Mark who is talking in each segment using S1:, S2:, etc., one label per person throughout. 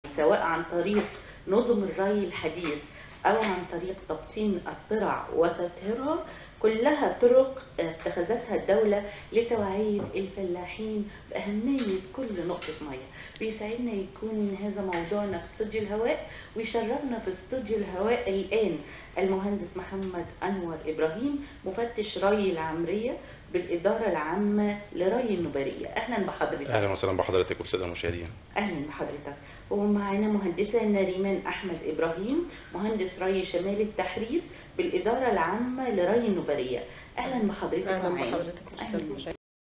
S1: سواء عن طريق نظم الري الحديث أو عن طريق تبطين الترع وتطهيرها كلها طرق اتخذتها الدولة لتوعية الفلاحين بأهمية كل نقطة مية بيسعدنا يكون هذا موضوعنا في استوديو الهواء ويشرفنا في استوديو الهواء الآن المهندس محمد أنور إبراهيم مفتش ري العمرية بالإدارة العامة لري النبرية أهلا بحضرتك
S2: اهلا وسهلا بحضرتك والساده المشاهدين
S1: اهلا بحضرتك ومعانا مهندسه نريمان احمد ابراهيم مهندس ري شمال التحرير بالاداره العامه لري النبريه اهلا بحضرتك
S3: اهلا
S1: معانا
S3: بحضرتك
S1: أهلاً
S3: أستاذ
S1: بيك.
S3: مشاهد.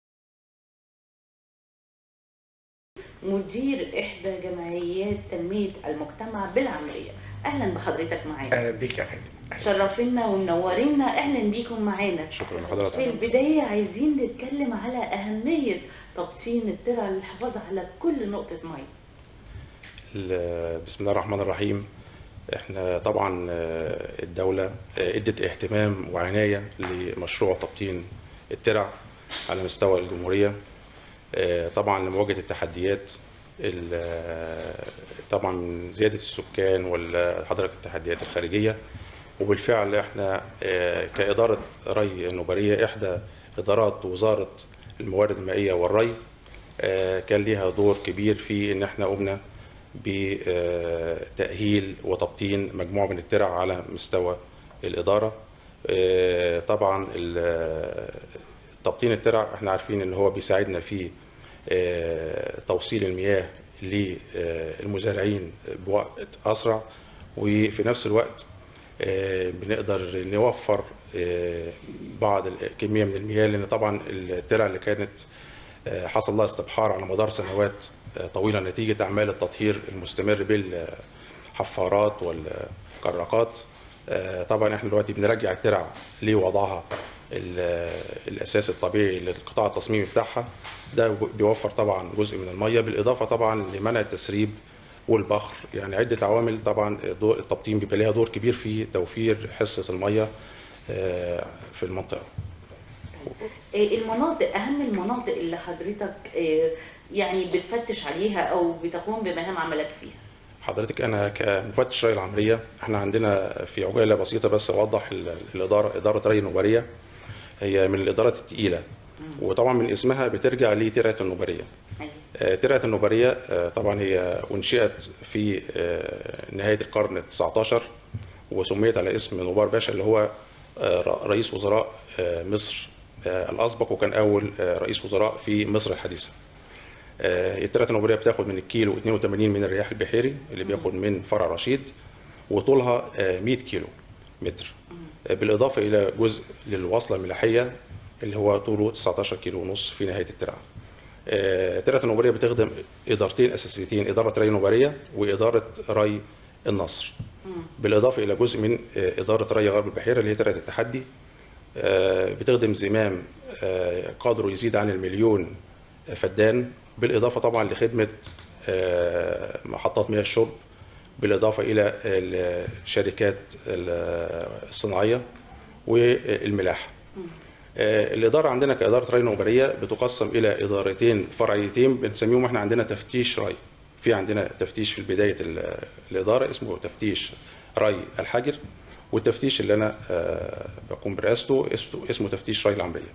S1: مدير احدى جمعيات تنميه المجتمع بالعمريه اهلا بحضرتك معانا
S4: اهلا بيك يا فندم
S1: شرفنا ومنورنا اهلا بيكم معانا
S2: شكرا
S1: في
S2: لحضرتك
S1: البداية عايزين نتكلم على أهمية تبطين الترع للحفاظ على كل نقطة مية
S2: ال- بسم الله الرحمن الرحيم احنا طبعا آه، الدولة آه، ادت اهتمام وعناية لمشروع تبطين الترع على مستوى الجمهورية آه، طبعا لمواجهة التحديات ال- آه، طبعا زيادة السكان والحضرة التحديات الخارجية وبالفعل احنا آه، كإدارة ري النوبرية إحدى إدارات وزارة الموارد المائية والري آه، كان ليها دور كبير في إن احنا قمنا بتأهيل وتبطين مجموعة من الترع على مستوى الإدارة آه، طبعا ال- تبطين الترع احنا عارفين ان هو بيساعدنا في آه، توصيل المياه للمزارعين بوقت اسرع وفي نفس الوقت آه، بنقدر نوفر آه، بعض الكميه من المياه لان طبعا الترع اللي كانت آه، حصل لها استبحار على مدار سنوات آه، طويله نتيجه اعمال التطهير المستمر بالحفارات والكراقات آه، طبعا احنا دلوقتي بنرجع الترع لوضعها ال- الاساسي الطبيعي للقطاع التصميمي بتاعها ده بيوفر طبعا جزء من الميه بالاضافه طبعا لمنع التسريب والبخر يعني عده عوامل طبعا دور التبطين بيبقى ليها دور كبير في توفير حصه الميه آه، في المنطقه
S1: إيه المناطق أهم المناطق اللي حضرتك إيه، يعني بتفتش عليها أو بتقوم بمهام عملك فيها
S2: حضرتك انا كمفتش ري العمريه احنا عندنا في عجاله بسيطه بس اوضح ال- الاداره اداره ري النوبريه هي من الادارات الثقيله وطبعا من اسمها بترجع لترعه النوبريه
S1: أيوة.
S2: آه، ترعه النوبريه آه، طبعا هي انشئت في آه، نهايه القرن ال 19 وسميت على اسم نوبار باشا اللي هو آه، ر- رئيس وزراء آه، مصر آه، الاسبق وكان اول آه، رئيس وزراء في مصر الحديثه. آه، الترعه النوبريه بتاخد من الكيلو 82 من الرياح البحيري اللي بياخد من فرع رشيد وطولها آه، 100 كيلو متر آه، بالاضافه الى جزء للوصله الملاحيه اللي هو طوله 19 كيلو ونص في نهايه الترعه. آه، ترعه النوبريه بتخدم ادارتين اساسيتين اداره ري النوبريه واداره ري النصر. بالاضافه الى جزء من آه، اداره ري غرب البحيره اللي هي ترعه التحدي آه، بتخدم زمام آه، قدره يزيد عن المليون فدان بالاضافه طبعا لخدمه آه، محطات مياه الشرب بالاضافه الى الشركات الصناعيه والملاحه. آه، الاداره عندنا كاداره ري نوبريه بتقسم الى ادارتين فرعيتين بنسميهم احنا عندنا تفتيش ري. في عندنا تفتيش في بدايه ال- الاداره اسمه تفتيش ري الحجر والتفتيش اللي انا آه، بقوم برئاسته اسمه- اسمه تفتيش ري العمريه.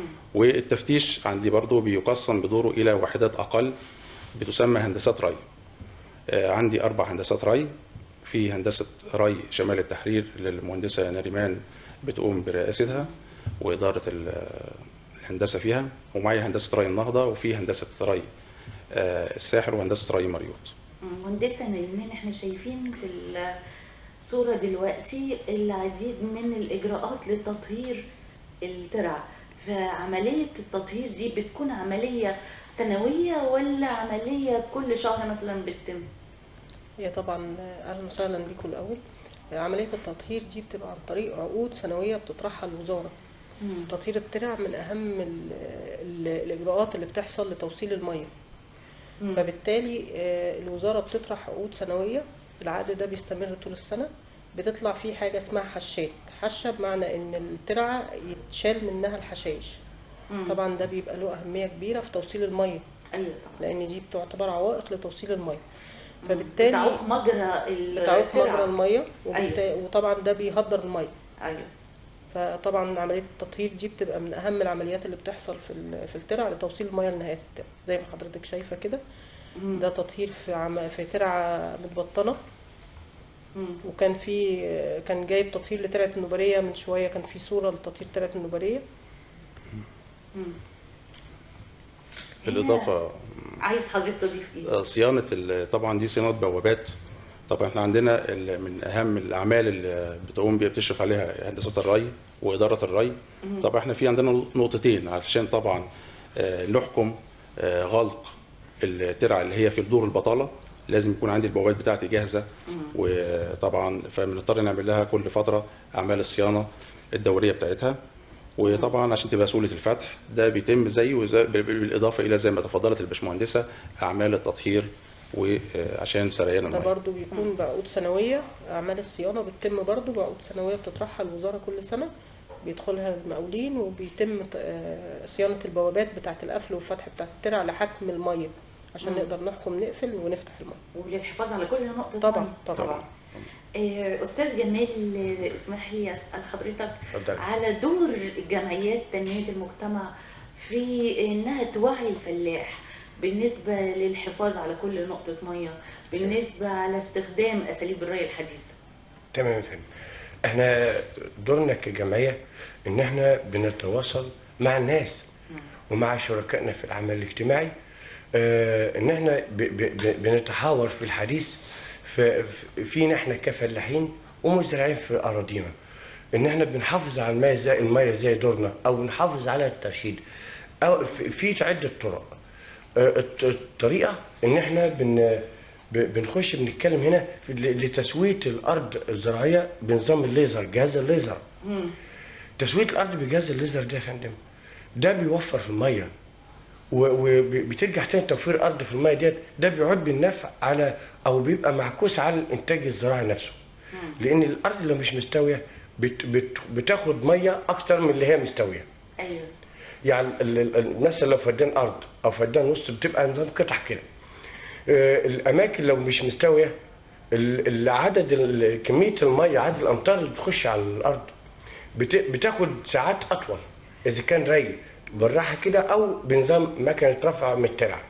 S2: والتفتيش عندي برضو بيقسم بدوره الى وحدات اقل بتسمى هندسات ري. آه، عندي اربع هندسات ري في هندسه ري شمال التحرير اللي المهندسه نريمان بتقوم برئاستها واداره ال- الهندسه فيها ومعايا هندسه ري النهضه وفي هندسه ري آه، الساحل وهندسه ري مريوط.
S1: مهندسة نيمان احنا شايفين في الصورة دلوقتي العديد من الإجراءات لتطهير الترع فعملية التطهير دي بتكون عملية سنوية ولا عملية كل شهر مثلا بتتم؟
S3: هي طبعا اهلا وسهلا بيكم الاول عمليه التطهير دي بتبقى عن طريق عقود سنويه بتطرحها الوزاره
S1: مم.
S3: تطهير الترع من اهم ال- ال- الاجراءات اللي بتحصل لتوصيل الميه
S1: مم.
S3: فبالتالي آه، الوزاره بتطرح عقود سنويه العقد ده بيستمر طول السنه بتطلع فيه حاجه اسمها حشات حشه بمعنى ان الترعه يتشال منها الحشائش
S1: مم.
S3: طبعا ده بيبقى له اهميه كبيره في توصيل الميه
S1: ايوه طبعا
S3: لان دي بتعتبر عوائق لتوصيل الميه فبالتالي
S1: بتعوق مجرى ال-
S3: بتعوق
S1: الترعة.
S3: مجرى الميه وبالتا-
S1: أيوة.
S3: وطبعا ده بيهدر الميه
S1: ايوه
S3: فطبعا عمليه التطهير دي بتبقى من اهم العمليات اللي بتحصل في ال- في الترع لتوصيل الميه لنهايه الترع زي ما حضرتك شايفه كده
S1: مم.
S3: ده تطهير في عم... في ترعه متبطنه
S1: مم.
S3: وكان في كان جايب تطهير لترعه النوبريه من شويه كان في صوره لتطهير ترعه النوبريه
S1: مم.
S2: بالاضافه
S1: عايز حضرتك تضيف ايه؟
S2: آه، صيانه ال- طبعا دي صيانه بوابات طبعا احنا عندنا ال- من اهم الاعمال اللي بتقوم بيها بتشرف عليها هندسه الري واداره الري طبعا احنا في عندنا نقطتين علشان طبعا آه، نحكم آه، غلق الترعه اللي هي في دور البطاله لازم يكون عندي البوابات بتاعتي جاهزه وطبعا فبنضطر نعمل لها كل فتره اعمال الصيانه الدوريه بتاعتها وطبعا عشان تبقى سهوله الفتح ده بيتم زيه وزي- بالاضافه الى زي ما تفضلت الباشمهندسه اعمال التطهير وعشان سريان
S3: ده
S2: الميه
S3: برضو بيكون بعقود سنويه اعمال الصيانه بتتم برضو بعقود سنويه بتطرحها الوزاره كل سنه بيدخلها المقاولين وبيتم ت- آه، صيانه البوابات بتاعه القفل والفتح بتاعه الترع لحكم الميه عشان
S1: مم.
S3: نقدر نحكم نقفل ونفتح الميه
S1: وللحفاظ على كل نقطة
S3: طبعاً،
S1: مية.
S3: طبعاً.
S1: آه، أستاذ جمال آه، اسمح لي أسأل حضرتك
S4: اتفضلي.
S1: على دور جمعيات تنمية المجتمع في إنها توعي الفلاح بالنسبة للحفاظ على كل نقطة مية بالنسبة على استخدام أساليب الري الحديثة
S4: تمام يا فندم احنا دورنا كجمعيه ان احنا بنتواصل مع الناس ومع شركائنا في العمل الاجتماعي اه ان احنا ب- ب- ب- بنتحاور في الحديث في- في- فينا احنا كفلاحين ومزارعين في اراضينا ان احنا بنحافظ على الماء زي الميه زي دورنا او نحافظ على الترشيد او في- في عده طرق آه، الط- الطريقه ان احنا بن ب- بنخش بنتكلم هنا في ل- لتسويه الارض الزراعيه بنظام الليزر جهاز الليزر تسويه الارض بجهاز الليزر ده يا فندم ده بيوفر في الميه وبترجع تاني توفير الارض في الميه ديت ده بيعود بالنفع على او بيبقى معكوس على الانتاج الزراعي نفسه لان الارض لو مش مستويه بت بت بتاخد ميه اكتر من اللي هي مستويه
S1: أيوه
S4: يعني ال- ال- ال- مثلا لو فدان ارض او فدان نص بتبقى نظام قطع كده آه، الاماكن لو مش مستويه ال- ال- عدد ال- كميه الميه عدد الامطار اللي بتخش على الارض بت- بتاخد ساعات اطول اذا كان ري بالراحه كده او بنظام مكنه رفع من الترعه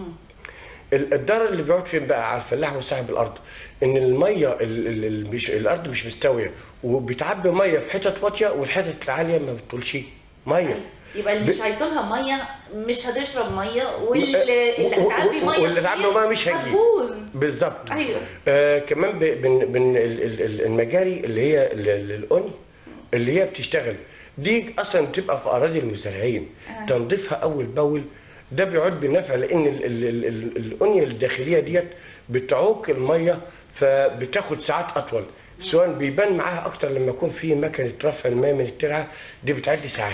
S4: ال- الضرر اللي بيقعد فين بقى على الفلاح وصاحب الارض ان الميه ال- ال- ال- مش الارض مش مستويه وبتعبي ميه في حتت واطيه والحتت العاليه ما بتطولش ميه
S1: يبقى اللي مش
S4: ب-
S1: هيطولها ميه مش هتشرب ميه واللي اللي
S4: و- و-
S1: هتعبي ميه
S4: واللي هتعبي
S1: كتير
S4: ميه مش هيجي.
S1: هتبوظ
S4: بالظبط
S1: أيوة.
S4: آه كمان ب- بن بن ال- ال- ال- المجاري اللي هي ال- ال- الأوني اللي هي بتشتغل دي اصلا بتبقى في اراضي المزارعين
S1: آه.
S4: تنظيفها اول باول ده بيعود بالنفع لان ال- ال- ال- ال- الاونيه الداخليه ديت بتعوق الميه فبتاخد ساعات اطول سواء بيبان معاها اكتر لما يكون في مكنه رفع الماء من الترعه دي بتعدي ساعات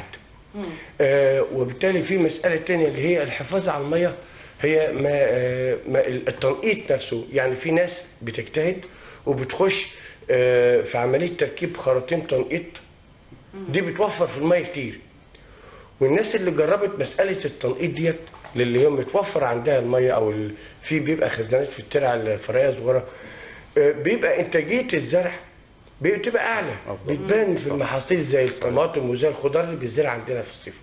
S4: آه وبالتالي في مساله تانية اللي هي الحفاظ على الميه هي ما, آه ما التنقيط نفسه يعني في ناس بتجتهد وبتخش آه في عمليه تركيب خراطيم تنقيط دي بتوفر في الميه كتير والناس اللي جربت مساله التنقيط ديت للي هي متوفر عندها الميه او ال- في بيبقى خزانات في الترع الفرعيه صغيره آه، بيبقى انتاجيه الزرع بتبقى اعلى
S2: أفضل.
S4: بتبان في المحاصيل زي الطماطم وزي الخضار اللي بيزرع عندنا في الصيف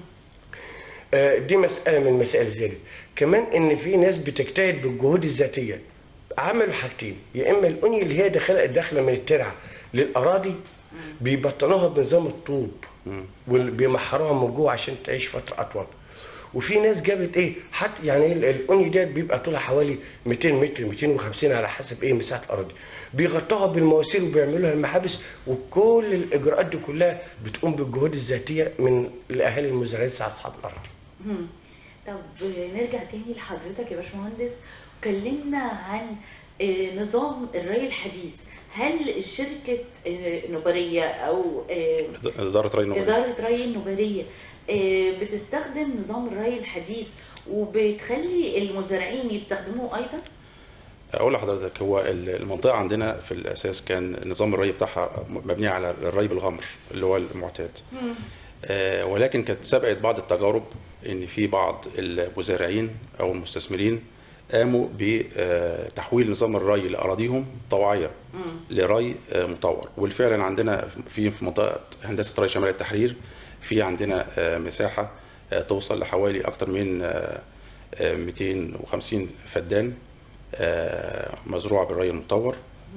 S4: آه، دي مسألة من مسائل الزيادة كمان إن في ناس بتجتهد بالجهود الذاتية عملوا حاجتين يا إما الأنية اللي هي داخلة داخلة من الترعة للأراضي بيبطنوها بنظام الطوب وبيمحروها من جوه عشان تعيش فترة أطول وفي ناس جابت ايه حتى يعني ال- الأنية ديت بيبقى طولها حوالي 200 متر 250 على حسب ايه مساحة الأراضي بيغطوها بالمواسير وبيعملوا لها المحابس وكل الإجراءات دي كلها بتقوم بالجهود الذاتية من الأهالي المزارعين أصحاب الأرض
S1: مم. طب نرجع تاني لحضرتك يا باشمهندس كلمنا عن آه، نظام الري الحديث هل شركة آه، نوبرية أو آه،
S2: اداره ري نوبل.
S1: إدارة ري النوبرية آه، بتستخدم نظام الري الحديث وبتخلي المزارعين يستخدموه أيضا؟
S2: اقول لحضرتك هو ال- المنطقه عندنا في الاساس كان نظام الري بتاعها مبني على الري بالغمر اللي هو المعتاد آه، ولكن كانت سبقت بعض التجارب ان في بعض المزارعين او المستثمرين قاموا بتحويل نظام الري لاراضيهم طوعيه لري آه، مطور وبالفعل عندنا في في منطقه هندسه ري شمال التحرير في عندنا آه، مساحه آه، توصل لحوالي اكثر من آه، آه، 250 فدان آه، مزروعه بالري المطور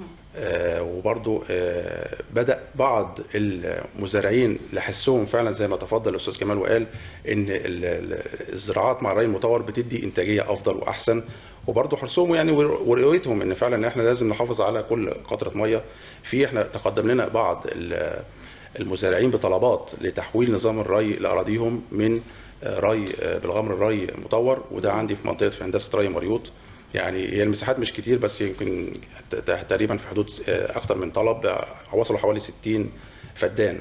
S2: آه، وبرضو آه، بدأ بعض المزارعين لحسهم فعلا زي ما تفضل الأستاذ كمال وقال إن ال- ال- الزراعات مع الري المطور بتدي إنتاجية أفضل وأحسن وبرضه حرصهم يعني ور- ورؤيتهم ان فعلا احنا لازم نحافظ على كل قطره ميه في احنا تقدم لنا بعض ال- المزارعين بطلبات لتحويل نظام الري لاراضيهم من آه، ري آه، بالغمر الري مطور وده عندي في منطقه في هندسه ري مريوط يعني هي المساحات مش كتير بس يمكن ت- ت- تقريبا في حدود آه، اكتر من طلب آه، وصلوا حوالي 60 فدان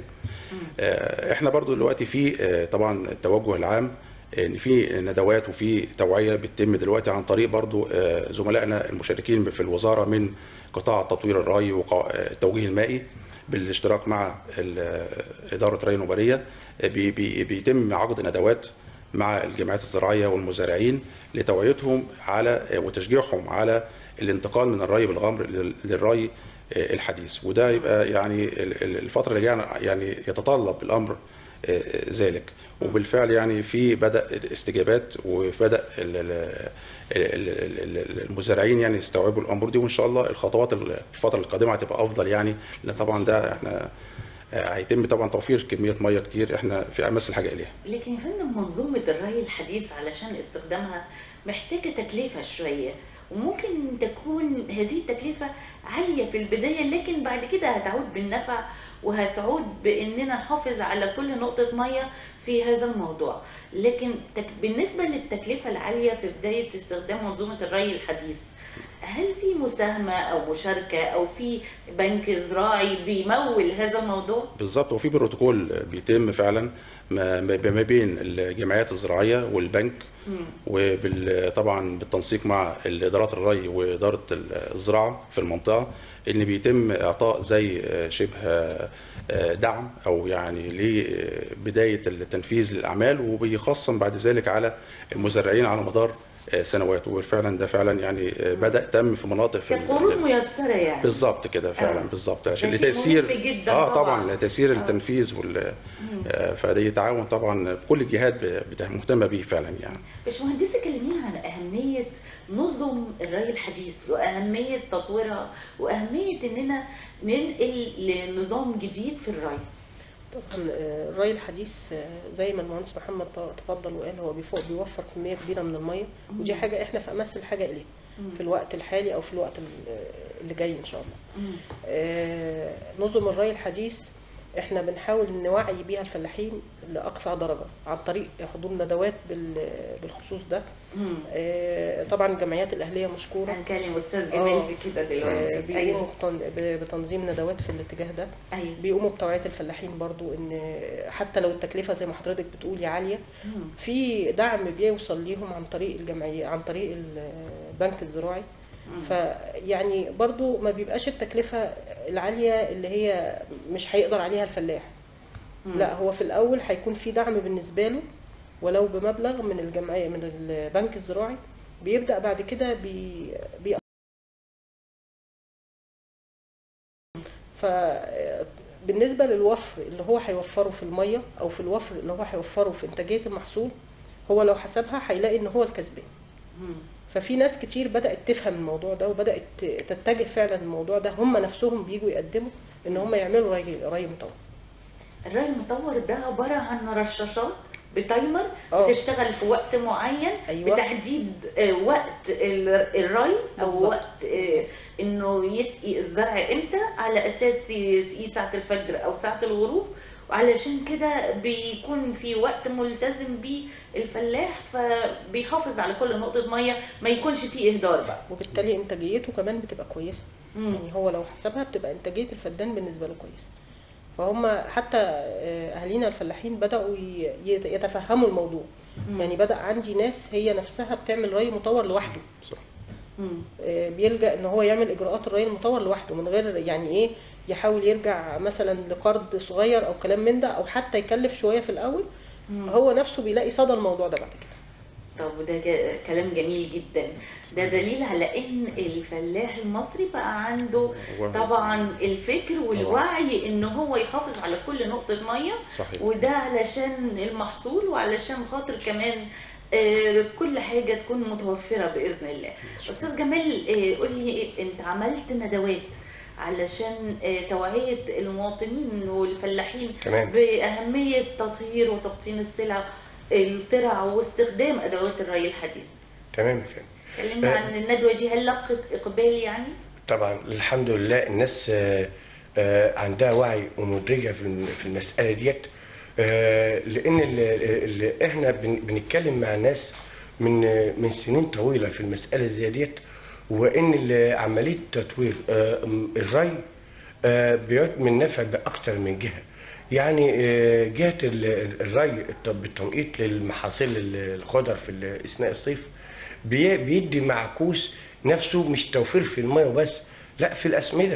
S2: آه، احنا برضو دلوقتي في آه، طبعا التوجه العام ان في ندوات وفي توعيه بتتم دلوقتي عن طريق برضو آه، زملائنا المشاركين في الوزاره من قطاع تطوير الري والتوجيه المائي بالاشتراك مع ال- آه، اداره الري النوبريه آه، بي- بي- بيتم عقد ندوات مع الجمعيات الزراعيه والمزارعين لتوعيتهم على وتشجيعهم على الانتقال من الري بالغمر لل- للري آه، الحديث وده يبقى يعني ال- ال- الفتره اللي جايه يعني يتطلب الامر آه، ذلك وبالفعل يعني في بدا استجابات وبدا ال- ال- ال- ال- ال- المزارعين يعني يستوعبوا الامور دي وان شاء الله الخطوات الفتره القادمه هتبقى افضل يعني لان طبعا ده احنا آه، هيتم طبعا توفير كميه ميه كتير احنا في امس الحاجه اليها
S1: لكن يا فندم منظومة الري الحديث علشان استخدامها محتاجة تكلفة شوية وممكن تكون هذه التكلفة عالية في البداية لكن بعد كده هتعود بالنفع وهتعود بأننا نحافظ على كل نقطة مية في هذا الموضوع لكن تك- بالنسبة للتكلفة العالية في بداية استخدام منظومة الري الحديث هل في مساهمة أو مشاركة أو في بنك زراعي بيمول هذا الموضوع؟
S2: بالظبط وفي بروتوكول بيتم فعلا ما ما ما بين الجمعيات الزراعيه والبنك وطبعا بالتنسيق مع الادارات الري واداره الزراعه في المنطقه ان بيتم اعطاء زي شبه دعم او يعني لبدايه التنفيذ للاعمال وبيخصم بعد ذلك على المزارعين على مدار سنوات وفعلا ده فعلا يعني بدا تم في مناطق في
S1: كقروض ميسرة يعني
S2: بالظبط كده فعلا
S1: آه.
S2: بالظبط عشان
S1: ده شيء
S2: لتيسير
S1: مهم جداً
S2: اه
S1: طبعاً.
S2: طبعا لتيسير
S1: آه.
S2: التنفيذ وال آه، فدي تعاون طبعا كل الجهات ب- بت- مهتمه بيه فعلا يعني
S1: باشمهندسة كلمينا عن أهمية نظم الري الحديث وأهمية تطويرها وأهمية إننا ننقل لنظام جديد في الري
S3: طبعا آه، الري الحديث آه، زي ما المهندس محمد ت- تفضل وقال هو بيفوق بيوفر كميه كبيره من الميه ودي حاجه احنا في امس الحاجه اليها في الوقت الحالي او في الوقت ال- اللي جاي ان شاء الله آه، نظم الري الحديث احنا بنحاول نوعي بيها الفلاحين لاقصى درجه عن طريق حضور ندوات بال- بالخصوص ده آه، طبعا الجمعيات الاهليه مشكوره
S1: هنكلم أستاذ
S3: آه.
S1: جمال في كده
S3: آه،
S1: دلوقتي
S3: بيقوموا
S1: أيوه
S3: بتن- ب- بتنظيم ندوات في الاتجاه ده
S1: أيوه
S3: بيقوموا بتوعيه الفلاحين برضو ان حتى لو التكلفه زي ما حضرتك بتقولي عاليه في دعم بيوصل ليهم عن طريق الجمعيه عن طريق البنك الزراعي فيعني برضو ما بيبقاش التكلفه العاليه اللي هي مش هيقدر عليها الفلاح لا هو في الاول هيكون في دعم بالنسبه له ولو بمبلغ من الجمعيه من البنك الزراعي بيبدا بعد كده بي, بي فبالنسبة للوفر اللي هو هيوفره في المية أو في الوفر اللي هو هيوفره في إنتاجية المحصول هو لو حسبها هيلاقي إن هو الكسبان ففي ناس كتير بدأت تفهم الموضوع ده وبدأت تتجه فعلا الموضوع ده هم نفسهم بيجوا يقدموا إن هم يعملوا ري ري مطور
S1: الري المطور ده عبارة عن رشاشات بتايمر
S3: آه.
S1: بتشتغل في وقت معين
S3: أيوة.
S1: بتحديد آه، وقت ال- الري او
S3: بالظبط.
S1: وقت آه، انه يسقي الزرع امتى على اساس يسقيه ساعة الفجر او ساعة الغروب وعلشان كده بيكون في وقت ملتزم بيه الفلاح فبيحافظ على كل نقطة مية ما يكونش فيه اهدار بقى
S3: وبالتالي إنتاجيته كمان بتبقى كويسة
S1: مم.
S3: يعني هو لو حسبها بتبقى إنتاجية الفدان بالنسبة له كويسة فهم حتى آه، أهالينا الفلاحين بدأوا ي- يت- يتفهموا الموضوع يعني بدأ عندي ناس هي نفسها بتعمل ري مطور لوحده
S2: صح.
S1: مم.
S3: آه، بيلجأ ان هو يعمل اجراءات الري المطور لوحده من غير يعني ايه يحاول يرجع مثلا لقرض صغير او كلام من ده او حتى يكلف شويه في الاول هو نفسه بيلاقي صدى الموضوع ده بعد كده
S1: طب وده جا- كلام جميل جدا ده دليل على ان الفلاح المصري بقى عنده
S2: وعي.
S1: طبعا الفكر والوعي ان هو يحافظ على كل نقطة مية
S2: صحيح
S1: وده علشان المحصول وعلشان خاطر كمان آه، كل حاجة تكون متوفرة بإذن الله أستاذ جمال آه، قول لي إيه، أنت عملت ندوات علشان آه، توعية المواطنين والفلاحين
S4: تمام.
S1: بأهمية تطهير وتبطين السلع الترع واستخدام أدوات الري الحديث
S4: تمام يا فندم
S1: كلمنا
S4: آه.
S1: عن الندوة دي هل لقت إقبال يعني؟
S4: طبعا الحمد لله الناس آه، آه، عندها وعي ومدرجه في الم- في المساله ديت آه، لان اللي اللي احنا بن- بنتكلم مع الناس من آه، من سنين طويله في المساله زي ديت وان ال- عمليه تطوير آه، م- الري آه، بيعود من نفع باكثر من جهه يعني آه، جهه ال- ال- الري الت- بالتنقيط للمحاصيل ال- الخضر في ال- اثناء الصيف بي- بيدي معكوس نفسه مش توفير في الميه وبس لا في الاسمده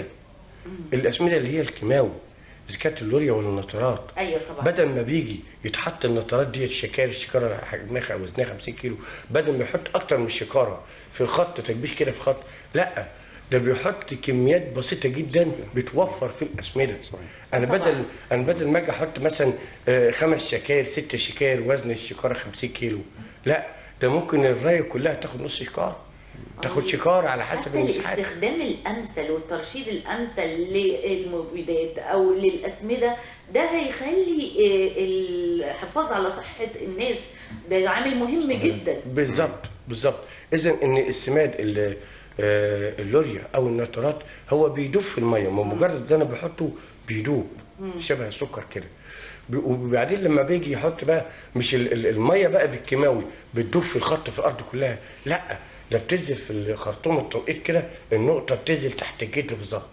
S4: الاسمده اللي هي الكيماوي اذا كانت اللوريا ولا النترات
S1: أيوه طبعا
S4: بدل ما بيجي يتحط النترات دي الشكارة الشكارة حجمها وزنها 50 كيلو بدل ما يحط اكتر من شكارة في خط تكبيش كده في خط لا ده بيحط كميات بسيطة جدا بتوفر في الأسمدة
S2: صحيح.
S4: أنا
S1: طبعاً.
S4: بدل أنا بدل ما أجي أحط مثلا آه، خمس شكاير ست شكاير وزن الشكارة 50 كيلو لا ده ممكن الراية كلها تاخد نص شكارة تاخد شكارة على حسب
S1: حتى
S4: المساحات
S1: الاستخدام الامثل والترشيد الامثل للمبيدات او للاسمده ده هيخلي آه، الحفاظ على صحه الناس ده عامل مهم جدا
S4: بالظبط بالظبط اذا ان السماد ال- آه، اللوريا او النترات هو بيدوب في الميه ما مجرد ان انا بحطه بيدوب شبه السكر كده ب- وبعدين لما بيجي يحط بقى مش ال- ال- الميه بقى بالكيماوي بتدوب في الخط في الارض كلها لا ده بتنزل في الخرطوم التنقيط كده النقطه بتنزل تحت الجدر بالظبط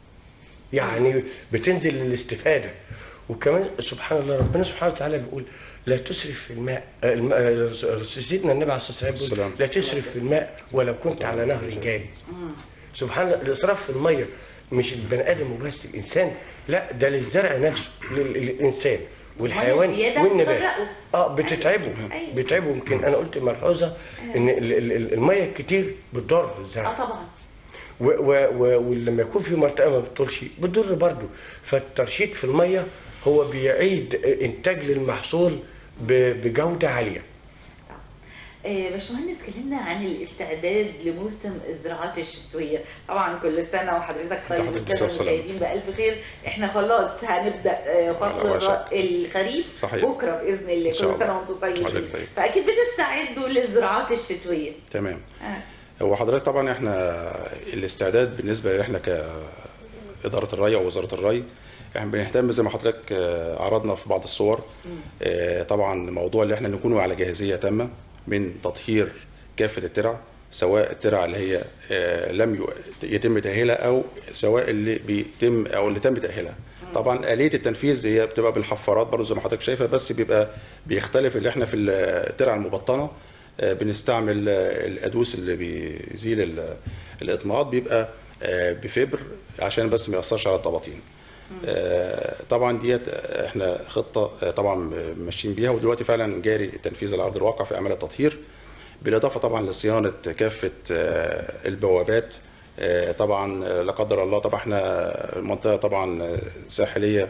S4: يعني بتنزل للاستفاده وكمان سبحان الله ربنا سبحانه وتعالى بيقول لا تسرف في الماء آه، الم- آه، سيدنا النبي عليه الصلاه والسلام
S2: السلام.
S4: بيقول لا تسرف في الماء ولو كنت على نهر جاري سبحان الله الاسراف في الميه مش البني ادم وبس الانسان لا ده للزرع نفسه لل- للانسان والحيوان
S1: زيادة
S4: والنبات
S1: بتغرقه.
S4: اه بتتعبه
S1: أيوة.
S4: بتتعبه يمكن انا قلت ملحوظه ان ال- ال- ال- الميه الكتير بتضر الزرع
S1: اه طبعا
S4: و- و- و- ولما يكون في منطقه ما بتطولش بتضر برضه فالترشيد في الميه هو بيعيد انتاج للمحصول ب- بجوده عاليه
S1: آه، باشمهندس كلمنا عن الاستعداد لموسم الزراعات الشتويه طبعا كل سنه وحضرتك طيب
S2: حضرتك
S1: والساده
S2: بالصحة والسلامة.
S1: المشاهدين بالف خير احنا خلاص هنبدا آه، فصل
S2: لا
S1: الر-
S2: شك.
S1: الخريف
S2: صحيح.
S1: بكره باذن الله
S2: إن شاء
S1: كل سنه
S2: الله.
S1: وانتم طيبين
S2: حضرتك طيب.
S1: فاكيد بتستعدوا للزراعات الشتويه
S2: تمام
S1: آه.
S2: هو حضرتك طبعا احنا الاستعداد بالنسبه لنا احنا كاداره الري او وزاره الري احنا بنهتم زي ما حضرتك آه، عرضنا في بعض الصور آه، طبعا موضوع اللي احنا نكون على جاهزيه تامه من تطهير كافه الترع سواء الترع اللي هي آه، لم يو- يتم تاهيلها او سواء اللي بيتم او اللي تم تاهيلها طبعا آلية التنفيذ هي بتبقى بالحفارات برضو زي ما حضرتك شايفه بس بيبقى بيختلف اللي احنا في الترع المبطنه آه، بنستعمل آه، الادوس اللي بيزيل ال- الاطماط بيبقى آه، بفبر عشان بس ما ياثرش على الطباطين آه، طبعا ديت آه، احنا خطه آه، طبعا ماشيين بيها ودلوقتي فعلا جاري التنفيذ على ارض الواقع في اعمال التطهير بالاضافه طبعا لصيانه كافه آه، البوابات آه، طبعا آه، لا قدر الله طبعا احنا المنطقه طبعا آه، ساحليه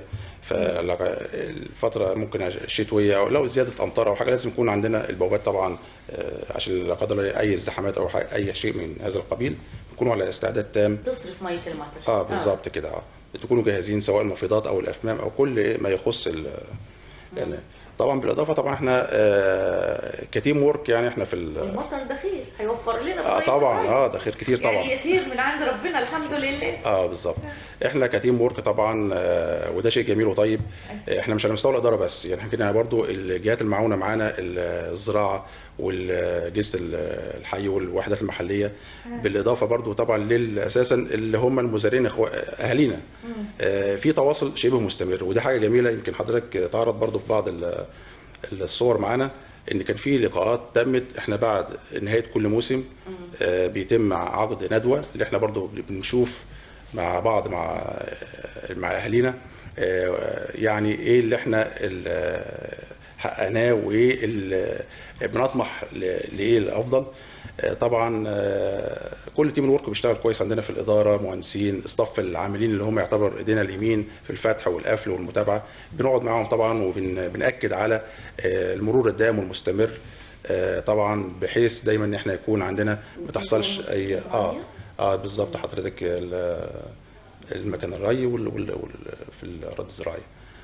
S2: فالفتره ممكن الشتويه او لو زياده امطار او حاجه لازم يكون عندنا البوابات طبعا آه، عشان لا قدر الله اي ازدحامات او ح- اي شيء من هذا القبيل يكونوا على استعداد تام
S1: تصرف ميه المطر
S2: اه بالظبط كده اه تكونوا جاهزين سواء المفيضات او الافمام او كل ما يخص ال يعني طبعا بالاضافه طبعا احنا آه كتيم ورك يعني احنا في ال-
S1: المطر ده خير هيوفر لنا
S2: اه
S1: مية
S2: طبعا
S1: الري.
S2: اه ده خير كتير طبعا
S1: يعني خير من عند ربنا الحمد لله
S2: اه بالظبط احنا كتيم ورك طبعا آه وده شيء جميل وطيب آه، احنا مش على مستوى الاداره بس يعني احنا كده برضو الجهات المعاونه معانا ال- الزراعه والاجهزه ال- الحي والوحدات المحليه بالاضافه برضو طبعا للاساسا اللي هم المزارعين إخوا- اهالينا آه، في تواصل شبه مستمر وده حاجه جميله يمكن حضرتك تعرض برضو في بعض ال- الصور معانا ان كان في لقاءات تمت احنا بعد نهايه كل موسم آه، بيتم عقد ندوه اللي احنا برضو بنشوف مع بعض مع مع اهالينا آه، يعني ايه اللي احنا ال- حققناه وايه ال- بنطمح ل- لايه الافضل آه، طبعا آه، كل تيم الورك بيشتغل كويس عندنا في الاداره مهندسين اصطف العاملين اللي هم يعتبر ايدينا اليمين في الفتح والقفل والمتابعه بنقعد معاهم طبعا وبنأكد على آه، المرور الدائم والمستمر آه، طبعا بحيث دايما ان احنا يكون عندنا ما تحصلش اي اه اه بالظبط حضرتك ال- المكان الري وال وال وال في الاراضي الزراعيه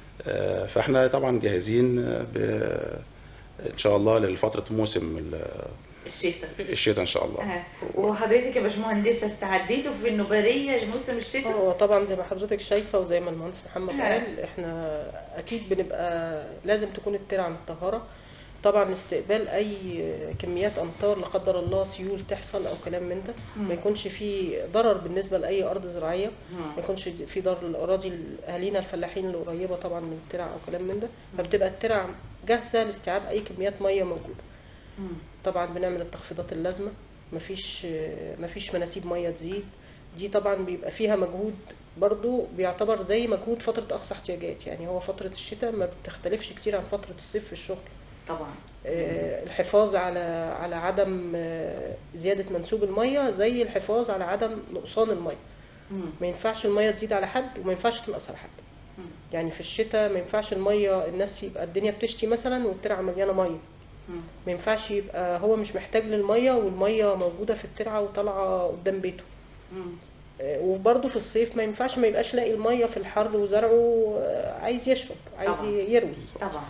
S2: آه، فاحنا طبعا جاهزين آه، ب- ان شاء الله لفتره موسم ال-
S1: الشتاء
S2: الشتاء ان شاء الله
S1: آه. وحضرتك يا باشمهندسه استعديتوا في النوباريه لموسم الشتاء؟
S3: هو طبعا زي ما حضرتك شايفه وزي ما المهندس محمد
S1: آه.
S3: قال احنا اكيد بنبقى لازم تكون الترعه متطهره طبعا استقبال اي كميات امطار لا قدر الله سيول تحصل او كلام من ده ما يكونش في ضرر بالنسبه لاي ارض زراعيه ما يكونش في ضرر للاراضي اهالينا الفلاحين اللي قريبه طبعا من الترع او كلام من ده فبتبقى الترع جاهزه لاستيعاب اي كميات ميه موجوده
S1: مم.
S3: طبعا بنعمل التخفيضات اللازمه مفيش مفيش مناسيب ميه تزيد دي طبعا بيبقى فيها مجهود برضو بيعتبر زي مجهود فتره اقصى احتياجات يعني هو فتره الشتاء ما بتختلفش كتير عن فتره الصيف في الشغل
S1: طبعا
S3: آه، الحفاظ على على عدم آه، زياده منسوب الميه زي الحفاظ على عدم نقصان الميه
S1: مم.
S3: ما ينفعش الميه تزيد على حد وما ينفعش تنقص على حد
S1: مم.
S3: يعني في الشتاء ما ينفعش الميه الناس يبقى الدنيا بتشتي مثلا والترعه مليانه ميه
S1: مم.
S3: ما ينفعش يبقى هو مش محتاج للميه والميه موجوده في الترعه وطالعه قدام بيته
S1: مم.
S3: آه، وبرضه في الصيف ما ينفعش ما يبقاش لاقي الميه في الحر وزرعه آه، عايز يشرب عايز
S1: طبعا.
S3: يروي
S1: طبعا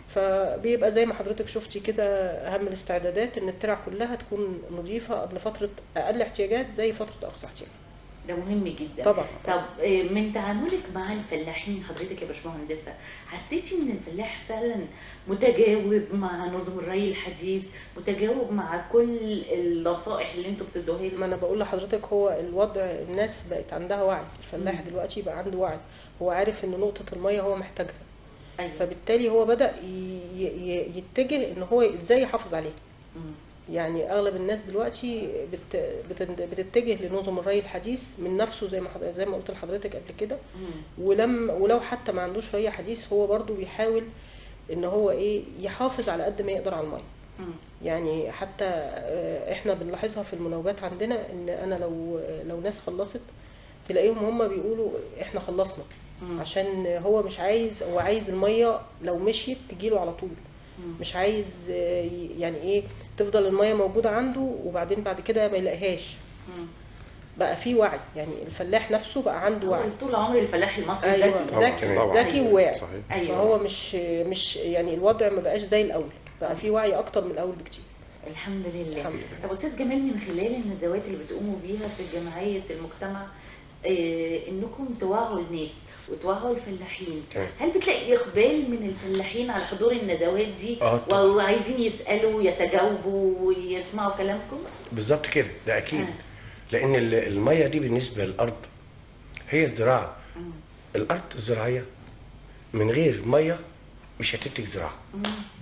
S3: فبيبقى زي ما حضرتك شفتي كده اهم الاستعدادات ان الترع كلها تكون نظيفه قبل فتره اقل احتياجات زي فتره اقصى احتياج
S1: ده مهم جدا
S3: طبعا.
S1: طب آه، من تعاملك مع الفلاحين حضرتك يا باشمهندسه حسيتي ان الفلاح فعلا متجاوب مع نظم الري الحديث متجاوب مع كل النصائح اللي انتوا بتدوها له
S3: ما انا بقول لحضرتك هو الوضع الناس بقت عندها وعي الفلاح
S1: مم.
S3: دلوقتي بقى عنده وعي هو عارف ان نقطه الميه هو محتاجها
S1: ايوه
S3: فبالتالي هو بدا ي- ي- يتجه ان هو ازاي يحافظ عليها
S1: مم.
S3: يعني اغلب الناس دلوقتي بت بت- بتتجه لنظم الري الحديث من نفسه زي ما حض- زي ما قلت لحضرتك قبل كده
S1: مم.
S3: ولم ولو حتى ما عندوش ري حديث هو برضو بيحاول ان هو ايه يحافظ على قد ما يقدر على الميه
S1: مم.
S3: يعني حتى آه، احنا بنلاحظها في المناوبات عندنا ان انا لو لو ناس خلصت تلاقيهم هم بيقولوا احنا خلصنا
S1: مم.
S3: عشان هو مش عايز هو عايز الميه لو مشيت تجيله على طول
S1: مم.
S3: مش عايز آه، ي- يعني ايه تفضل الميه موجوده عنده وبعدين بعد كده ما يلاقيهاش
S1: مم.
S3: بقى في وعي يعني الفلاح نفسه بقى عنده وعي
S1: هو طول عمر الفلاح المصري
S3: ايوه
S1: ذكي
S2: طبعاً،
S3: ذكي
S2: طبعاً.
S3: ذكي وواعي
S2: صحيح
S1: أيوة.
S3: فهو مش مش يعني الوضع ما بقاش زي الاول بقى في وعي اكتر من الاول بكتير
S1: الحمد لله
S3: الحمد لله.
S1: طب استاذ جمال من خلال الندوات اللي بتقوموا بيها في جمعيه المجتمع آه، انكم توعوا الناس وتوعوا الفلاحين
S4: تمام.
S1: هل بتلاقي اقبال من الفلاحين على حضور الندوات دي
S4: آه، طبعاً.
S1: وعايزين يسالوا يتجاوبوا ويسمعوا كلامكم
S4: بالظبط كده ده اكيد
S1: آه.
S4: لان ال- الميه دي بالنسبه للارض هي الزراعه
S1: مم.
S4: الارض الزراعيه من غير ميه مش هتنتج زراعه
S1: مم.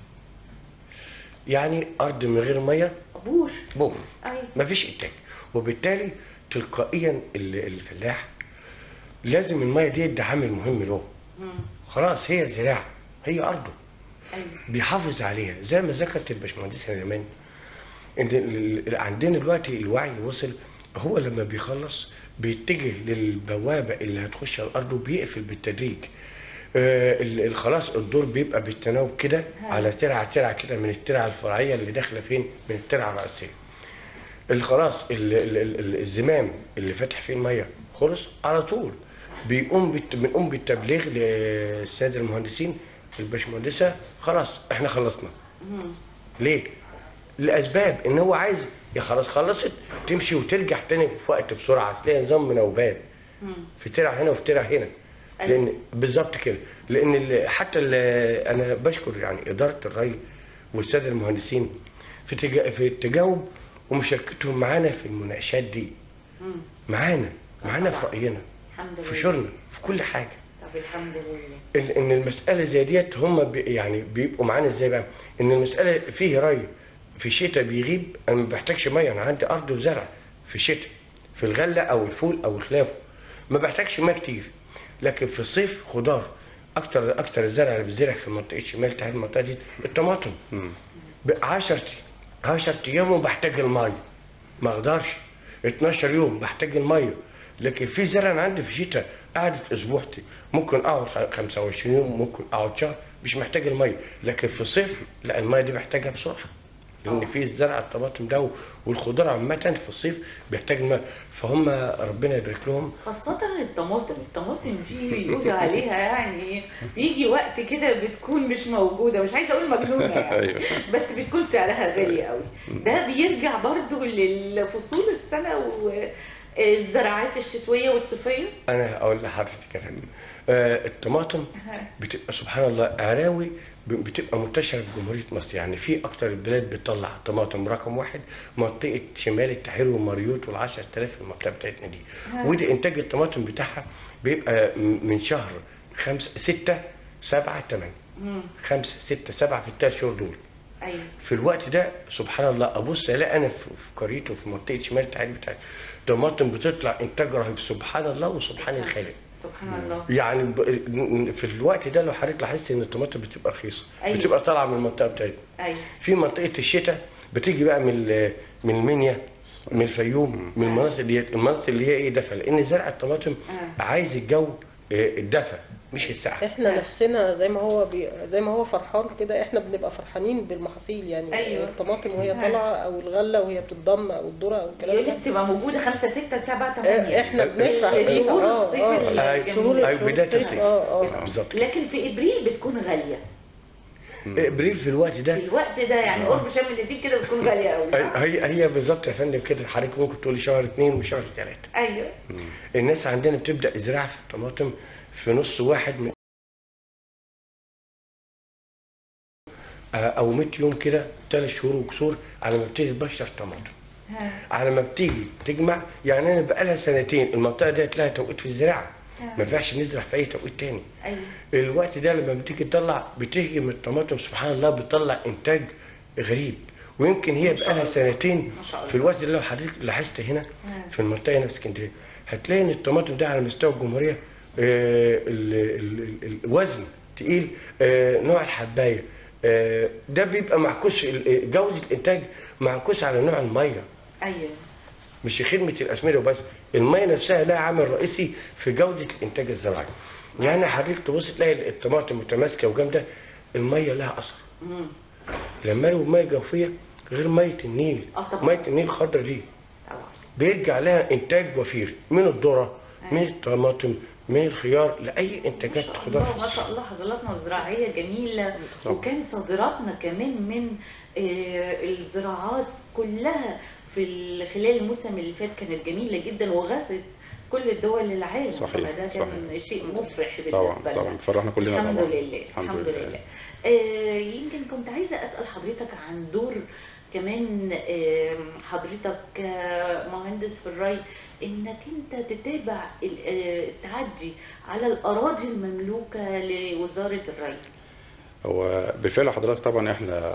S4: يعني ارض من غير ميه
S1: بور
S4: بور
S1: ايوه
S4: مفيش انتاج وبالتالي تلقائيا ال- الفلاح لازم الميه دي ده عامل مهم له
S1: مم.
S4: خلاص هي الزراعه هي ارضه
S1: ايوه
S4: بيحافظ عليها زي ما ذكرت الباشمهندسه زمان ان ال- ال- عندنا دلوقتي الوعي وصل هو لما بيخلص بيتجه للبوابه اللي هتخش على الارض وبيقفل بالتدريج آه، ال- ال- خلاص الدور بيبقى بالتناوب كده على ترعه ترعه كده من الترعه الفرعيه اللي داخله فين من الترعه الرئيسيه اللي خلاص ال- ال- ال- ال- الزمام اللي فاتح فيه الميه خلص على طول بيقوم بالت... بنقوم بالتبليغ للساده المهندسين الباشمهندسه خلاص احنا خلصنا
S1: مم.
S4: ليه؟ لاسباب ان هو عايز يا خلاص خلصت تمشي وترجع تاني في وقت بسرعه تلاقي نظام مناوبات
S1: مم.
S4: في ترع هنا وفي ترع هنا
S1: أيوة.
S4: لان بالظبط كده لان ال- حتى ال- انا بشكر يعني اداره الري والساده المهندسين في تجا- في التجاوب ومشاركتهم معانا في المناقشات دي
S1: مم.
S4: معانا معانا في
S1: طبعاً.
S4: راينا
S1: الحمد لله
S4: في شغلنا في كل حاجه
S1: طب الحمد لله
S4: ال- ان المساله زي ديت هم بي يعني بيبقوا معانا ازاي بقى؟ ان المساله فيه ري في الشتاء بيغيب انا ما بحتاجش ميه انا عندي ارض وزرع في الشتاء في الغله او الفول او خلافه ما بحتاجش ميه كتير لكن في الصيف خضار اكتر اكتر الزرع اللي بيزرع في منطقه شمال تحت المنطقه دي الطماطم ب 10 10 ايام وبحتاج الميه ما اقدرش 12 يوم بحتاج الميه لكن في زرع انا عندي في الشتاء قعدت اسبوع ممكن اقعد 25 يوم ممكن اقعد شهر مش محتاج الميه لكن في الصيف لا الميه دي محتاجها بسرعه لان في الزرع الطماطم ده والخضار عامه في الصيف بيحتاج الميه فهم ربنا يبارك لهم
S1: خاصة الطماطم الطماطم دي بيقولوا عليها يعني بيجي وقت كده بتكون مش موجودة مش عايزة اقول مجنونة يعني
S2: أيوة.
S1: بس بتكون سعرها غالي قوي ده بيرجع برضو للفصول السنة والزراعات الشتوية والصيفية
S4: انا اقول لحضرتك يا فندم آه الطماطم بتبقى سبحان الله عراوي ب- بتبقى منتشره في جمهوريه مصر يعني في اكتر البلاد بتطلع طماطم رقم واحد منطقه شمال التحرير والمريوط وال 10000 في المنطقه بتاعتنا دي ودي انتاج الطماطم بتاعها بيبقى م- من شهر خمسة ستة سبعة تمانية خمسة ستة سبعة في الثلاث شهور دول
S1: ايوه
S4: في الوقت ده سبحان الله ابص الاقي انا في في قريته في منطقه شمال التحرير بتاعتي طماطم بتطلع انتاج رهيب سبحان الله وسبحان الخالق
S1: سبحان الله
S4: يعني ب- في الوقت ده لو حضرتك لاحظت ان الطماطم بتبقى رخيصه
S1: أيوة.
S4: بتبقى طالعه من المنطقه بتاعتنا
S1: ايوه
S4: في منطقه الشتاء بتيجي بقى من ال- من المنيا من الفيوم من المناطق ديت المناطق اللي هي ايه دفا لان زرع الطماطم
S1: آه.
S4: عايز الجو آه، الدفا مش السقعه
S3: احنا نفسنا زي ما هو بي... زي ما هو فرحان كده احنا بنبقى فرحانين بالمحاصيل يعني
S1: أيوة.
S3: الطماطم وهي
S1: ها.
S3: طالعه او الغله وهي بتتضم او الذره او الكلام
S1: يقول
S3: ده
S1: لك تبقى موجودة خمسة ستة سبعة
S3: اه،
S1: ثمانية
S3: احنا بنفرح
S4: ال-
S3: بيها
S1: شهور
S3: اه
S1: الصيف
S3: اه
S1: ال-
S4: أي-
S1: الجميلة.
S4: أي بداية
S3: الصيف،
S4: الصيف.
S3: اه اه
S4: بالظبط
S1: لكن في ابريل بتكون غالية
S4: ابريل في الوقت ده
S1: في الوقت ده يعني قرب شم النسيم كده بتكون غالية قوي صح؟
S4: هي هي بالظبط يا فندم كده حضرتك ممكن تقولي شهر اثنين وشهر ثلاثه
S1: ايوه
S4: الناس عندنا بتبدا زراعه في الطماطم في نص واحد من آه، او 100 يوم كده ثلاث شهور وكسور على ما بتبتدي تبشر طماطم
S1: ها.
S4: على ما بتيجي تجمع يعني انا بقالها سنتين المنطقه ديت لها توقيت في الزراعه ما ينفعش نزرع في اي توقيت تاني
S1: ايوه
S4: الوقت ده لما بتيجي تطلع بتهجم الطماطم سبحان الله بتطلع انتاج غريب ويمكن هي بقالها سنتين
S1: ما شاء الله.
S4: في الوقت ده لو حضرتك لاحظت هنا
S1: مم.
S4: في المنطقه هنا في اسكندريه هتلاقي ان الطماطم ده على مستوى الجمهوريه آه، ال- ال- ال- الوزن تقيل آه، نوع الحبايه آه، ده بيبقى معكوس ال- جوده الانتاج معكوس على نوع الميه
S1: ايوه
S4: مش خدمه الاسمده وبس الميه نفسها لها عامل رئيسي في جوده الانتاج الزراعي يعني حضرتك تبص تلاقي الطماطم متماسكه وجامده الميه لها اثر
S1: مم.
S4: لما لو ميه جوفيه غير ميه النيل
S1: آه طبعا.
S4: ميه النيل الخضراء دي
S1: طبعا
S4: بيرجع لها انتاج وفير من الذره من الطماطم من الخيار لاي انتاجات
S1: ما شاء
S4: خضار
S1: الله ما شاء الله حصلاتنا الزراعية جميلة وكان صادراتنا كمان من آه، الزراعات كلها في ال- خلال الموسم اللي فات كانت جميلة جدا وغزت كل الدول العالم
S2: صحيح،
S1: فده كان شيء مفرح
S2: طبعا
S1: بالنسبة
S2: طبعا
S1: لنا
S2: فرحنا كلنا
S1: الحمد
S2: طبعا
S1: لله الحمد لله آه، يمكن كنت عايزة أسأل حضرتك عن دور كمان آه، حضرتك كمهندس في الري انك انت تتابع ال- آه، التعدي على الاراضي المملوكه لوزاره الري
S2: هو بالفعل حضرتك طبعا احنا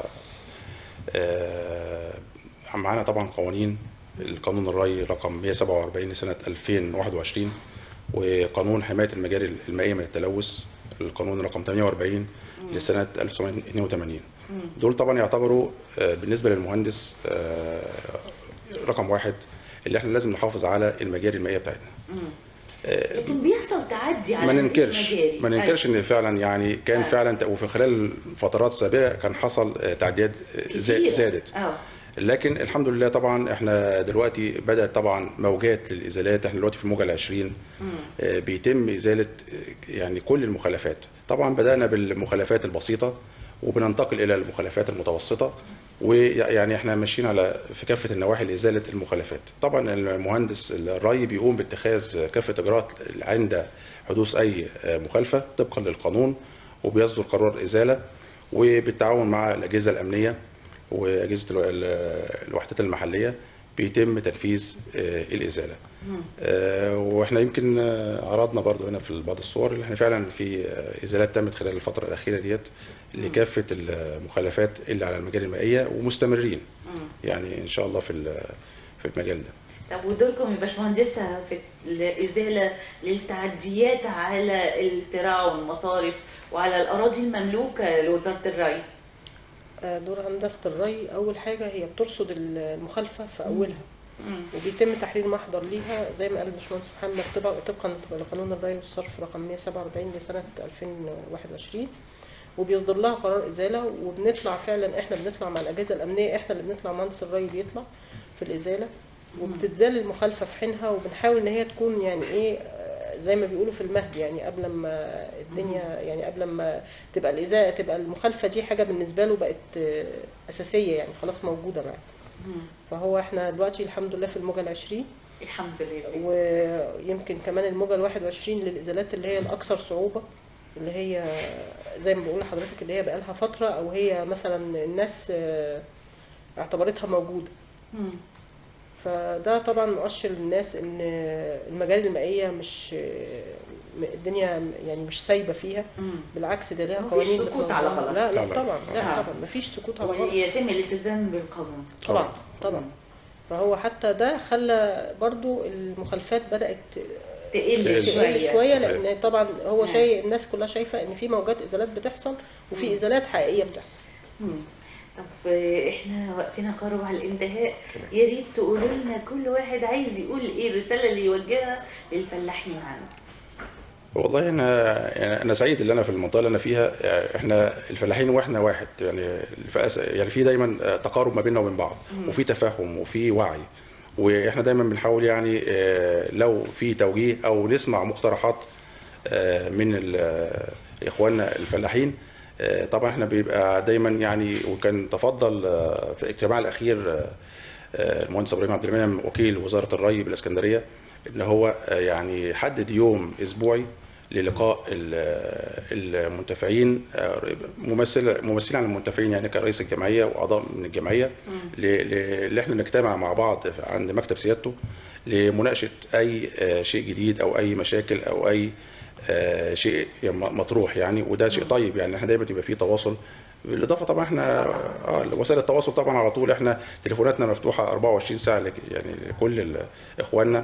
S2: آه، معانا طبعا قوانين القانون الري رقم 147 لسنة 2021 وقانون حماية المجاري المائية من التلوث القانون رقم 48 لسنة 1982 دول طبعا يعتبروا آه، بالنسبة للمهندس آه، رقم واحد اللي احنا لازم نحافظ على المجاري المائية بتاعتنا
S1: لكن بيحصل تعدي على
S2: ما
S1: هذه
S2: ننكرش
S1: المجاري.
S2: ما ننكرش ان فعلا يعني كان
S1: أيوة.
S2: فعلا وفي خلال فترات سابقه كان حصل آه، تعديات آه، زا-
S1: كتير.
S2: زادت
S1: اه
S2: لكن الحمد لله طبعا احنا دلوقتي بدات طبعا موجات للازالات احنا دلوقتي في الموجه ال 20 آه، بيتم ازاله آه، يعني كل المخالفات طبعا بدانا بالمخالفات البسيطه وبننتقل الى المخالفات المتوسطه ويعني احنا ماشيين على في كافه النواحي لازاله المخالفات طبعا المهندس الري بيقوم باتخاذ كافه اجراءات عند حدوث اي آه، مخالفه طبقا للقانون وبيصدر قرار ازاله وبالتعاون مع الاجهزه الامنيه واجهزه ال- ال- الوحدات المحليه بيتم تنفيذ آه، الازاله آه، واحنا يمكن آه، عرضنا برضو هنا في بعض الصور اللي احنا فعلا في آه، ازالات تمت خلال الفتره الاخيره ديت لكافه المخالفات اللي على المجال المائيه ومستمرين يعني ان شاء الله في ال- في المجال ده
S1: طب ودوركم يا باشمهندسة في الإزالة للتعديات على التراع والمصارف وعلى الأراضي المملوكة لوزارة الري؟
S3: آه، دور هندسة الري أول حاجة هي بترصد المخالفة في أولها
S1: مم.
S3: وبيتم تحرير محضر ليها زي ما قال الباشمهندس محمد طبعا طبقا لقانون الري والصرف رقم 147 لسنة 2021 وبيصدر لها قرار إزالة وبنطلع فعلا احنا بنطلع مع الأجهزة الأمنية احنا اللي بنطلع مهندس الري بيطلع في الإزالة وبتتزال المخالفة في حينها وبنحاول إن هي تكون يعني إيه آه، زي ما بيقولوا في المهد يعني قبل ما الدنيا يعني قبل ما تبقى الإزالة تبقى المخالفة دي حاجة بالنسبة له بقت آه، أساسية يعني خلاص موجودة معاه
S1: مم.
S3: فهو احنا دلوقتي الحمد لله في الموجة العشرين
S1: الحمد لله
S3: ويمكن كمان الموجة الواحد وعشرين للإزالات اللي هي الأكثر صعوبة اللي هي زي ما بقول لحضرتك اللي هي بقالها فترة أو هي مثلا الناس آه، اعتبرتها موجودة
S1: مم.
S3: فده طبعا مؤشر للناس ان المجال المائية مش م- الدنيا يعني مش سايبة فيها
S1: مم.
S3: بالعكس ده ليها
S1: مفيش
S3: قوانين
S1: سكوت على
S3: بتنظمها.
S1: غلط.
S3: لا لا
S4: طبعا.
S3: طبعا لا
S1: آه.
S3: طبعا مفيش سكوت على غلط
S1: ويتم الالتزام بالقانون
S3: طبعا طبعا فهو حتى ده خلى برضو المخالفات بدأت
S1: تقل
S2: تقل.
S1: شوية
S3: شوية شوية لأن طبعا هو
S1: نعم.
S3: شيء الناس كلها شايفة إن في موجات إزالات بتحصل وفي إزالات حقيقية بتحصل
S1: مم. طب آه، احنا وقتنا قرب على الانتهاء يا ريت تقولوا لنا كل واحد عايز يقول ايه الرسالة اللي يوجهها للفلاحين عنه
S2: والله انا يعني انا سعيد اللي انا في المنطقه اللي انا فيها يعني احنا الفلاحين واحنا واحد يعني الفئة- يعني في دايما تقارب ما بيننا وبين بعض وفي تفاهم وفي وعي واحنا دايما بنحاول يعني آه، لو في توجيه او نسمع مقترحات آه، من ال- آه، اخواننا الفلاحين آه، طبعا احنا بيبقى دايما يعني وكان تفضل آه، في الاجتماع الاخير آه، آه، المهندس ابراهيم عبد المنعم وكيل وزاره الري بالاسكندريه ان هو آه، يعني حدد يوم اسبوعي للقاء ال- المنتفعين آه، ممثل ممثلين عن المنتفعين يعني كرئيس الجمعيه واعضاء من الجمعيه ل- ل- اللي احنا نجتمع مع بعض عند مكتب سيادته لمناقشه اي آه، شيء جديد او اي مشاكل او اي آه، شيء مطروح يعني وده شيء طيب يعني احنا دايما يبقى فيه تواصل بالاضافه طبعا احنا اه وسائل التواصل طبعا على طول احنا تليفوناتنا مفتوحه 24 ساعه لك- يعني لكل ال- اخواننا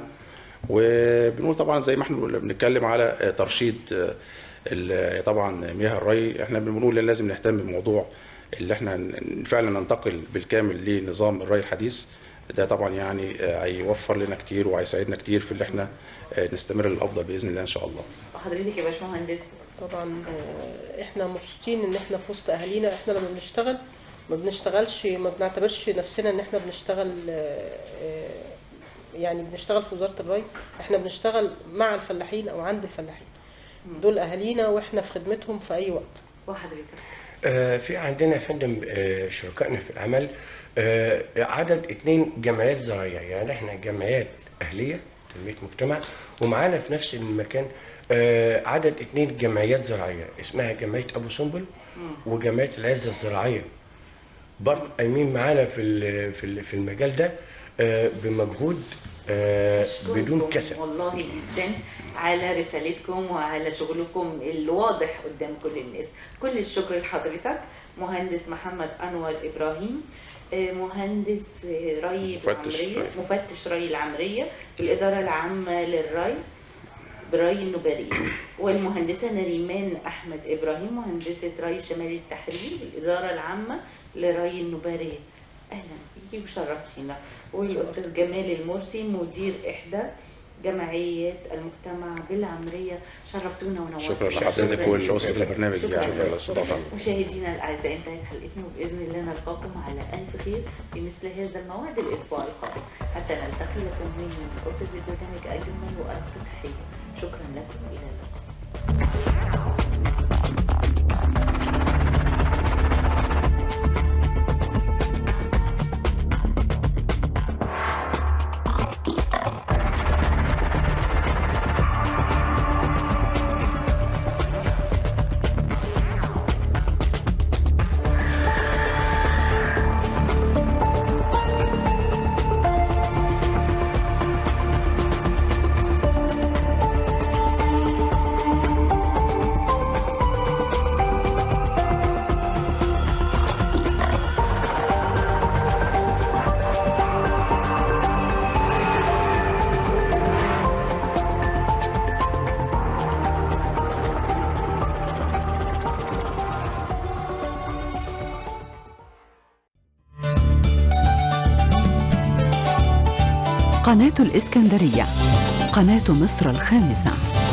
S2: وبنقول طبعا زي ما احنا بنتكلم على آه، ترشيد آه، ال- طبعا مياه الري احنا بنقول إن لازم نهتم بموضوع اللي احنا ن- فعلا ننتقل بالكامل لنظام الري الحديث ده طبعا يعني آه، هيوفر لنا كتير وهيساعدنا كتير في اللي احنا آه، نستمر للافضل باذن الله ان شاء الله
S1: وحضرتك يا باشمهندس
S3: طبعا آه، احنا مبسوطين ان احنا في وسط اهالينا احنا لما بنشتغل ما بنشتغلش ما بنعتبرش نفسنا ان احنا بنشتغل آه، آه، يعني بنشتغل في وزارة الري احنا بنشتغل مع الفلاحين او عند الفلاحين دول اهالينا واحنا في خدمتهم في اي وقت
S1: وحضرتك
S4: آه، في عندنا يا فندم آه، شركائنا في العمل آه، عدد اتنين جمعيات زراعية يعني احنا جمعيات أهلية تنمية مجتمع ومعانا في نفس المكان آه، عدد اتنين جمعيات زراعية اسمها جمعية أبو سنبل وجمعية العزة الزراعية برضه قايمين معانا في ال- في ال- في المجال ده آه، بمجهود آه، بدون
S1: أشكركم
S4: كسل
S1: والله جدا على رسالتكم وعلى شغلكم الواضح قدام كل الناس كل الشكر لحضرتك مهندس محمد انور ابراهيم آه، مهندس في ري
S2: مفتش
S1: العمريه
S2: ري.
S1: مفتش ري العمريه بالاداره العامه للري بري النبارية والمهندسة نريمان أحمد إبراهيم مهندسة ري شمال التحرير بالإدارة العامة لري النبارية أهلا بيكي وشرفتينا والأستاذ جمال المرسي مدير إحدى جمعيات المجتمع بالعمرية شرفتونا ونورتونا
S2: شكرا لحضرتك ولأسرة البرنامج
S1: شكراً.
S2: يعني على الاستضافه
S1: مشاهدينا الاعزاء انتهت حلقتنا وباذن الله نلقاكم على الف خير في مثل هذا الموعد الاسبوع القادم حتى نلتقي لكم من اسره البرنامج اجمل وارق تحيه شكرا لكم الى اللقاء
S5: قناة الإسكندرية قناة مصر الخامسة